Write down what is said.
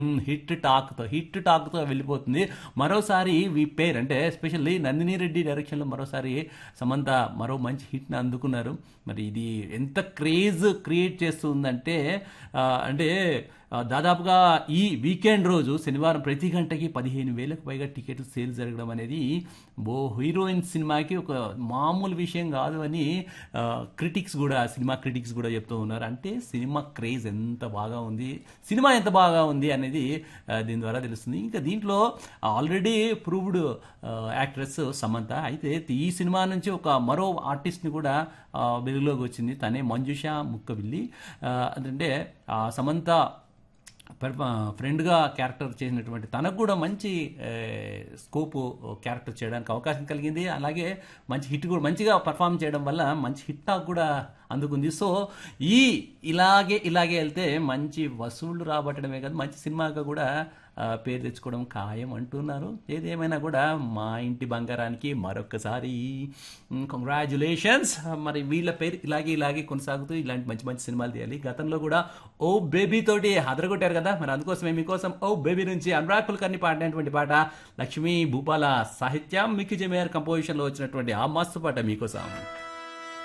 hit టాక్తో hit టాక్తో వెళ్ళిపోతుంది మరోసారి ఈ పేరు అంటే ఎస్పెషల్లీ నందిని రెడ్డి డైరెక్షన్లో మరోసారి సమంత మరో మంచి హిట్ని అందుకున్నారు మరి ఇది ఎంత క్రేజ్ క్రియేట్ చేస్తుందంటే ఆ, అంటే ఆ, దాదాపుగా ఈ వీకెండ్ రోజు శనివారం ప్రతి గంటకి పదిహేను వేలకు పైగా టికెట్లు సేల్ జరగడం అనేది బో హీరోయిన్ సినిమాకి ఒక మామూలు విషయం కాదు అని క్రిటిక్స్ కూడా సినిమా క్రిటిక్స్ కూడా చెప్తూ ఉన్నారు అంటే సినిమా క్రేజ్ ఎంత బాగా ఉంది సినిమా ఎంత బాగా ఉంది అనేది ఆ, దీని ద్వారా తెలుస్తుంది ఇంకా దీంట్లో ఆల్రెడీ ప్రూవ్డ్ యాక్ట్రెస్ సమంత అయితే ఈ సినిమా నుంచి ఒక మరో ఆర్టిస్ట్ని కూడా ఆ, వెలుగులోకి వచ్చింది తనే మంజుష ముక్కవిల్లి ఆ, అంటే ఆ, సమంత పెర్ఫ- ఫ్రెండ్గా క్యారెక్టర్ చేసినటువంటి తనకు కూడా మంచి ఏ, స్కోప్ క్యారెక్టర్ చేయడానికి అవకాశం కలిగింది అలాగే మంచి హిట్ కూడా మంచిగా పర్ఫామ్ చేయడం వల్ల మంచి హిట్ టాక్ కూడా అందుకుంది సో ఈ ఇలాగే ఇలాగే వెళ్తే మంచి వసూళ్లు రాబట్టడమే కాదు మంచి సినిమాగా కూడా ఆ, పేరు తెచ్చుకోవడం ఖాయం అంటున్నారు ఏదేమైనా కూడా మా ఇంటి బంగారానికి మరొకసారి కంగ్రాచులేషన్స్ మరి వీళ్ళ పేరు ఇలాగే ఇలాగే కొనసాగుతూ ఇలాంటి మంచి మంచి సినిమాలు తీయాలి గతంలో కూడా ఓ బేబీ తోటి అదరగొట్టారు కదా మరి అందుకోసమే మీకోసం ఓ బేబీ నుంచి అనురాగ్ కుల్కర్ని పాడినటువంటి పాట లక్ష్మీ భూపాల సాహిత్యం మిక్కి జమేర్ కంపోజిషన్లో వచ్చినటువంటి ఆ మస్తు పాట మీకోసం